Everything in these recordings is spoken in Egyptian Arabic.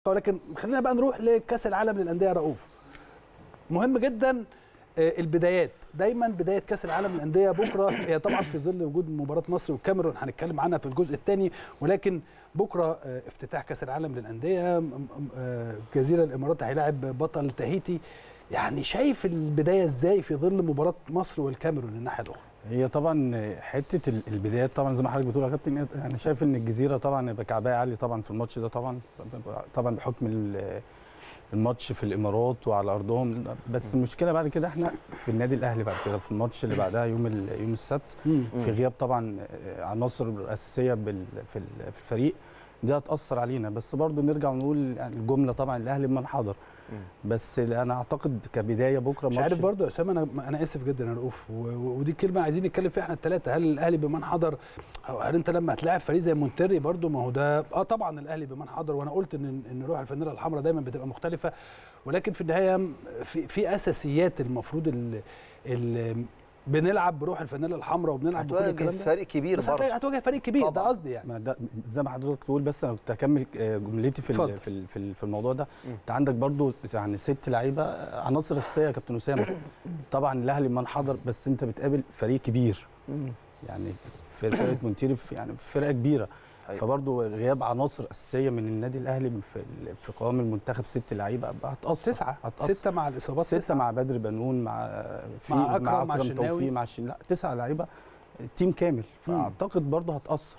ولكن خلينا بقى نروح لكاس العالم للانديه يا رؤوف مهم جدا آه، البدايات دايما بدايه كاس العالم للانديه بكره هي طبعا في ظل وجود مباراه مصر والكاميرون هنتكلم عنها في الجزء الثاني ولكن بكره آه، افتتاح كاس العالم للانديه م- م- آه، جزيره الامارات هيلاعب بطل تاهيتي يعني شايف البدايه ازاي في ظل مباراه مصر والكاميرون الناحيه الاخرى هي طبعا حته ال- البدايات طبعا زي ما حضرتك بتقول يا كابتن انا شايف ان الجزيره طبعا يبقى كعبها عالي طبعا في الماتش ده طبعا طبعا بحكم ال- الماتش في الامارات وعلى ارضهم بس المشكله بعد كده احنا في النادي الاهلي بعد كده في الماتش اللي بعدها يوم ال- يوم السبت في غياب طبعا عناصر اساسيه بال- في ال- في الفريق دي هتاثر علينا بس برضو نرجع ونقول يعني الجمله طبعا الاهلي من حضر بس انا اعتقد كبدايه بكره مش عارف برضه يا اسامه انا انا اسف جدا يا رؤوف و- و- ودي كلمه عايزين نتكلم فيها احنا الثلاثه هل الاهلي بمن حضر أو هل انت لما هتلاعب فريق زي مونتري برضه ما هو ده اه طبعا الاهلي بمن حضر وانا قلت ان ان روح الفانيلا الحمراء دايما بتبقى مختلفه ولكن في النهايه في في اساسيات المفروض ال ال بنلعب بروح الفانيلا الحمراء وبنلعب بكل هتواجه الكلام ده فريق كبير بس برضه هت- هتواجه فريق كبير ده طبعاً. قصدي يعني ما ده زي ما حضرتك تقول بس انا كنت هكمل آه، جملتي في اتفضل. ال- في ال- في ال- في الموضوع ده مم. انت عندك برضو يعني ست لعيبه آه، عناصر اساسيه يا كابتن اسامه طبعا الاهلي من حضر بس انت بتقابل فريق كبير مم. يعني في فرقه مونتيري في- يعني فرقه كبيره أيوة. فبرضو غياب عناصر اساسيه من النادي الاهلي في ال- في قوام المنتخب ست لعيبه هتاثر تسعه هتأثر. سته مع الاصابات ستة تسعة. مع بدر بنون مع في مع أكرم، مع مع اكرم الشناوي. توفيق مع الشن... لا تسعة لعيبه تيم كامل فاعتقد برضه هتاثر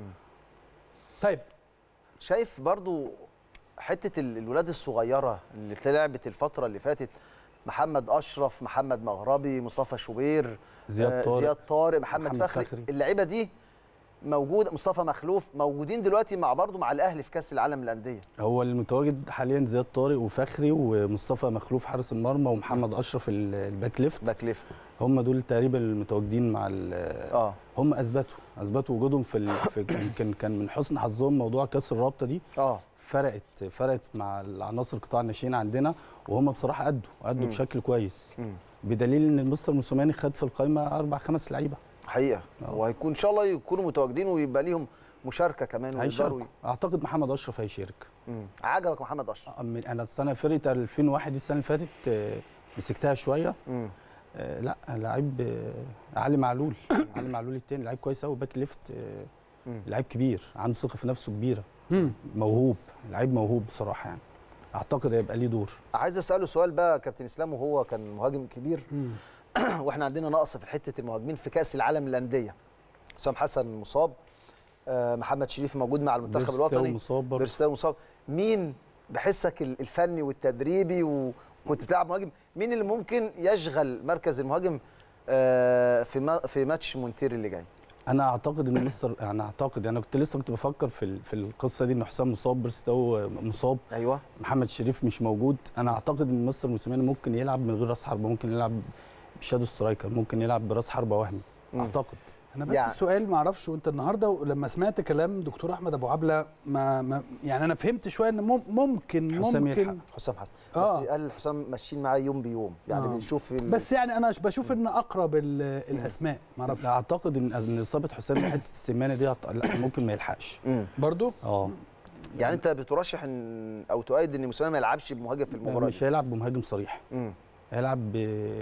طيب شايف برضو حته ال- الولاد الصغيره اللي لعبت الفتره اللي فاتت محمد اشرف محمد مغربي مصطفى شوبير زياد آه، طارق زياد طارق محمد, محمد فخري. فخري. اللعيبه دي موجوده مصطفى مخلوف موجودين دلوقتي مع برضو مع الاهلي في كاس العالم للانديه هو المتواجد حاليا زياد طارق وفخري ومصطفى مخلوف حارس المرمى ومحمد اشرف ال- الباك ليفت باك ليفت هم دول تقريبا المتواجدين مع ال- اه هم اثبتوا اثبتوا وجودهم في, ال... في كان كان من حسن حظهم موضوع كاس الرابطه دي اه فرقت فرقت مع العناصر قطاع الناشئين عندنا وهم بصراحه ادوا ادوا مم. بشكل كويس مم. بدليل ان مستر موسوماني خد في القائمه اربع خمس لعيبه حقيقه آه. وهيكون ان شاء الله يكونوا متواجدين ويبقى ليهم مشاركه كمان ويقدروا هيشاركوا اعتقد محمد اشرف هيشارك مم. عجبك محمد اشرف من- انا السنه فرقه 2001 دي السنه اللي فاتت آه، مسكتها شويه مم. آه، لا لعيب آه، علي معلول علي معلول التاني لعيب كويس قوي باك ليفت آه، مم. لعيب كبير عنده ثقه في نفسه كبيره مم. موهوب لعيب موهوب بصراحه يعني اعتقد هيبقى ليه دور عايز اساله سؤال بقى كابتن اسلام وهو كان مهاجم كبير مم. واحنا عندنا نقص في حته المهاجمين في كاس العالم للانديه حسام حسن مصاب آه، محمد شريف موجود مع المنتخب بيرستاو الوطني مصاب برضه بيرستاو مصاب مين بحسك ال- الفني والتدريبي وكنت بتلعب مهاجم مين اللي ممكن يشغل مركز المهاجم آه، في ما- في ماتش مونتير اللي جاي انا اعتقد ان لسه انا اعتقد انا كنت لسه كنت بفكر في ال- في القصه دي ان حسام مصاب بيرستاو مصاب ايوه محمد شريف مش موجود انا اعتقد ان مستر موسيماني ممكن يلعب من غير راس حربه ممكن يلعب بشادو سترايكر ممكن يلعب براس حربه وهمي مم. اعتقد انا بس يعني- يعني السؤال ما اعرفش وانت النهارده لما سمعت كلام دكتور احمد ابو عبله ما, ما يعني انا فهمت شويه ان مم- ممكن حسام يلحق. ممكن حسام حسن آه. بس قال حسام ماشيين معاه يوم بيوم يعني آه. بنشوف ال- بس يعني انا بشوف ان اقرب ال- الاسماء ما اعرفش لا اعتقد ان ان اصابه حسام في حته السمانه دي هت- لا ممكن ما يلحقش مم. برضو اه يعني انت بترشح ان او تؤيد ان موسيماني ما يلعبش بمهاجم في المباراه مش دي هيلعب بمهاجم صريح مم. هيلعب ب...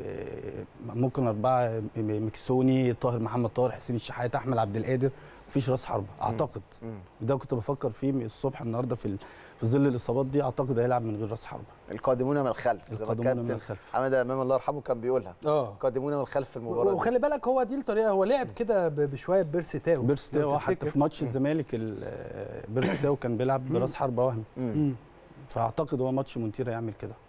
ممكن أربعة م- مكسوني طاهر محمد طاهر حسين الشحات أحمد عبد القادر مفيش راس حربة أعتقد مم. ده كنت بفكر فيه من الصبح النهارده في ال... في ظل الإصابات دي أعتقد هيلعب من غير راس حربة القادمون من الخلف زي ما القادمون من الكابتن الخلف حمد امام الله يرحمه كان بيقولها اه القادمون من الخلف في المباراه دي. وخلي بالك هو دي الطريقه هو لعب كده ب- بشويه بيرسي تاو بيرس لو تاو حتى تفتكر. في ماتش الزمالك ال- بيرس تاو كان بيلعب براس حربة وهمي مم. مم. فأعتقد هو ماتش مونتيرا يعمل كده